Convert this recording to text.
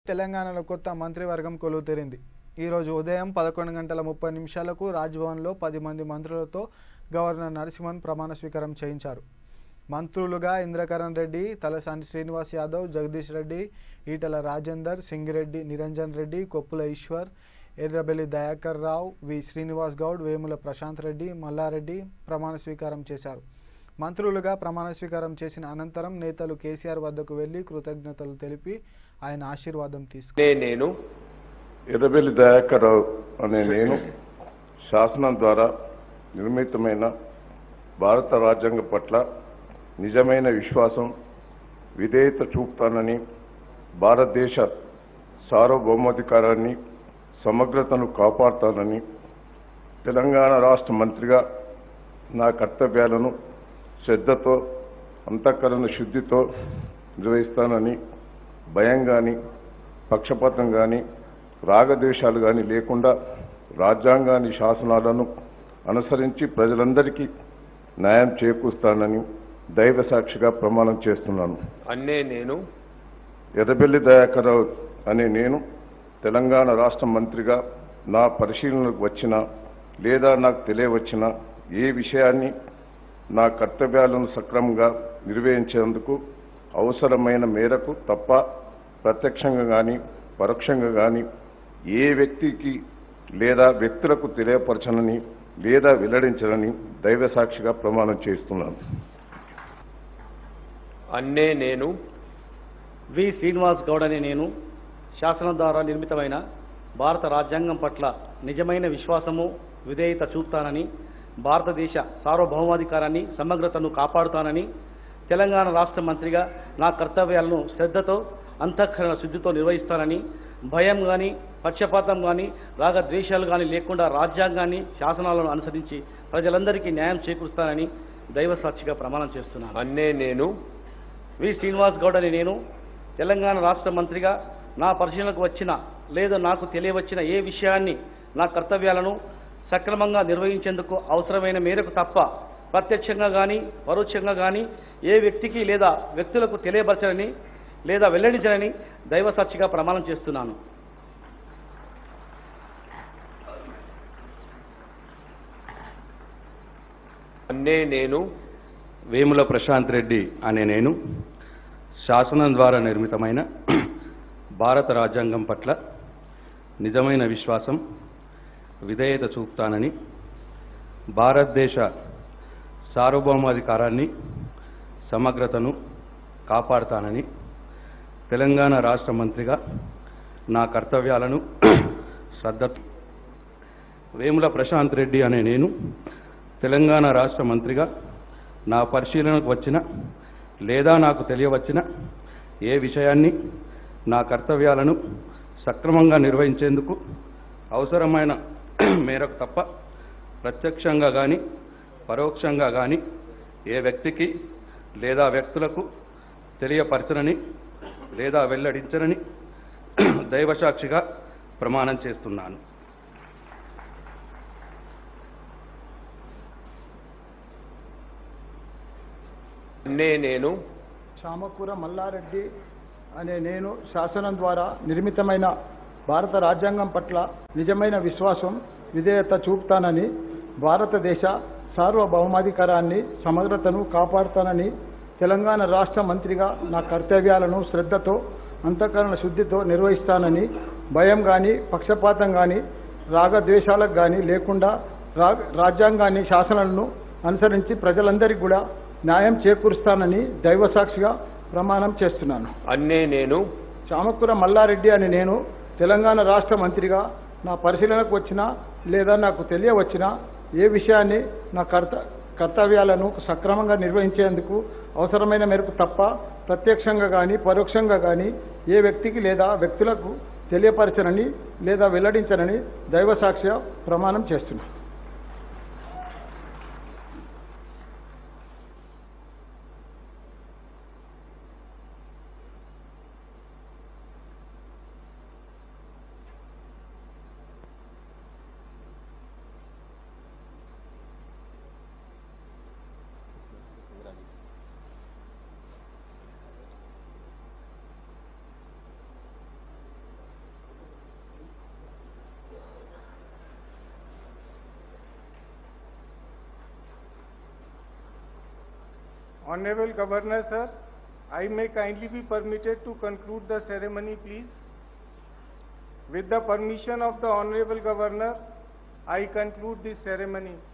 తెలంగాణలో కొత్త మంత్రివర్గం కొలువుతీరింది ఈరోజు ఉదయం పదకొండు గంటల ముప్పై నిమిషాలకు రాజ్భవన్లో పది మంది మంత్రులతో గవర్నర్ నరసింహన్ ప్రమాణ స్వీకారం చేయించారు మంత్రులుగా ఇంద్రకరణ్ రెడ్డి తలసాని శ్రీనివాస్ యాదవ్ జగదీష్ రెడ్డి ఈటల రాజేందర్ సింగిరెడ్డి నిరంజన్ రెడ్డి కొప్పుల ఈశ్వర్ ఎర్రబెల్లి దయాకర్ రావు వి శ్రీనివాస్ గౌడ్ వేముల ప్రశాంత్ రెడ్డి మల్లారెడ్డి ప్రమాణ స్వీకారం చేశారు మంత్రులుగా ప్రమాణ స్వీకారం చేసిన అనంతరం నేతలు కేసీఆర్ వద్దకు వెళ్లి కృతజ్ఞతలు తెలిపి ఆయన ఆశీర్వాదం తీసుకు నే నేను ఎర్రబెల్లి దయాకర్ రావు అనే నేను శాసనం ద్వారా నిర్మితమైన భారత రాజ్యాంగం పట్ల నిజమైన విశ్వాసం విధేయత చూపుతానని భారతదేశ సార్వభౌమాధికారాన్ని సమగ్రతను కాపాడుతానని తెలంగాణ రాష్ట్ర మంత్రిగా నా కర్తవ్యాలను శ్రద్ధతో అంతఃకరణ శుద్ధితో నిర్వహిస్తానని భయం కానీ పక్షపాతం కానీ రాగద్వేషాలు కానీ లేకుండా రాజ్యాంగాన్ని శాసనాలను అనుసరించి ప్రజలందరికీ న్యాయం చేకూరుస్తానని దైవ సాక్షిగా ప్రమాణం చేస్తున్నాను అన్నే నేను ఎర్రబెల్లి దయాకర్రావు అనే నేను తెలంగాణ రాష్ట్ర మంత్రిగా నా పరిశీలనకు వచ్చిన లేదా నాకు తెలియవచ్చిన ఏ విషయాన్ని నా కర్తవ్యాలను సక్రమంగా నిర్వహించేందుకు అవసరమైన మేరకు తప్ప ప్రత్యక్షంగా కానీ పరోక్షంగా కానీ ఏ వ్యక్తికి లేదా వ్యక్తులకు తెలియపరచనని లేదా వెల్లడించనని దైవ సాక్షిగా ప్రమాణం చేస్తున్నాను అన్నే నేను వి శ్రీనివాస్ గౌడ్ అనే నేను శాసనం ద్వారా నిర్మితమైన భారత రాజ్యాంగం పట్ల నిజమైన విశ్వాసము విధేయత చూపుతానని భారతదేశ సార్వభౌమాధికారాన్ని సమగ్రతను కాపాడుతానని తెలంగాణ రాష్ట్ర మంత్రిగా నా కర్తవ్యాలను శ్రద్ధతో అంతఃకరణ శుద్ధితో నిర్వహిస్తానని భయం కానీ పక్షపాతం కానీ రాగద్వేషాలు కానీ లేకుండా రాజ్యాంగాన్ని శాసనాలను అనుసరించి ప్రజలందరికీ న్యాయం చేకూరుస్తానని దైవ సాక్షిగా ప్రమాణం చేస్తున్నాను అన్నే నేను వి శ్రీనివాస్ గౌడ్ అని నేను తెలంగాణ రాష్ట్ర మంత్రిగా నా పరిశీలనకు వచ్చిన లేదా నాకు తెలియవచ్చిన ఏ విషయాన్ని నా కర్తవ్యాలను సక్రమంగా నిర్వహించేందుకు అవసరమైన మేరకు తప్ప ప్రత్యక్షంగా కానీ పరోక్షంగా కానీ ఏ వ్యక్తికి లేదా వ్యక్తులకు తెలియపరచనని లేదా వెల్లడించనని దైవ సాక్షిగా ప్రమాణం చేస్తున్నాను అన్నే నేను వేముల ప్రశాంత్ రెడ్డి అనే నేను శాసనం ద్వారా నిర్మితమైన భారత రాజ్యాంగం పట్ల నిజమైన విశ్వాసం విధేయత చూపుతానని భారతదేశ సార్వభౌమాధికారాన్ని సమగ్రతను కాపాడుతానని తెలంగాణ రాష్ట్ర మంత్రిగా నా కర్తవ్యాలను శ్రద్ధ వేముల ప్రశాంత్ రెడ్డి అనే నేను తెలంగాణ రాష్ట్ర మంత్రిగా నా పరిశీలనకు వచ్చిన లేదా నాకు తెలియవచ్చిన ఏ విషయాన్ని నా కర్తవ్యాలను సక్రమంగా నిర్వహించేందుకు అవసరమైన మేరకు తప్ప ప్రత్యక్షంగా కానీ పరోక్షంగా కానీ ఏ వ్యక్తికి లేదా వ్యక్తులకు తెలియపరచనని లేదా వెల్లడించనని దైవసాక్షిగా ప్రమాణం చేస్తున్నాను అన్నే నేను చామకూర మల్లారెడ్డి అనే నేను శాసనం ద్వారా నిర్మితమైన భారత రాజ్యాంగం పట్ల నిజమైన విశ్వాసం విధేయత చూపుతానని భారతదేశ సార్వభౌమాధికారాన్ని సమగ్రతను కాపాడుతానని తెలంగాణ రాష్ట్ర మంత్రిగా నా కర్తవ్యాలను శ్రద్ధతో అంతఃకరణ శుద్ధితో నిర్వహిస్తానని భయం కానీ పక్షపాతం కానీ రాగద్వేషాలకు కానీ లేకుండా రా రాజ్యాంగాన్ని శాసనాలను అనుసరించి ప్రజలందరికీ కూడా న్యాయం చేకూరుస్తానని దైవసాక్షిగా ప్రమాణం చేస్తున్నాను అన్నే నేను చామకూర మల్లారెడ్డి అని నేను తెలంగాణ రాష్ట్ర మంత్రిగా నా పరిశీలనకు వచ్చిన లేదా నాకు తెలియవచ్చిన ఏ విషయాన్ని నా కర్త కర్తవ్యాలను సక్రమంగా నిర్వహించేందుకు అవసరమైన మేరకు తప్ప ప్రత్యక్షంగా కానీ పరోక్షంగా కానీ ఏ వ్యక్తికి లేదా వ్యక్తులకు తెలియపరచనని లేదా వెల్లడించనని దైవసాక్ష్య ప్రమాణం చేస్తున్నాను Honorable Governor, sir, I may kindly be permitted to conclude the ceremony, please. With the permission of the Honorable Governor, I conclude this ceremony.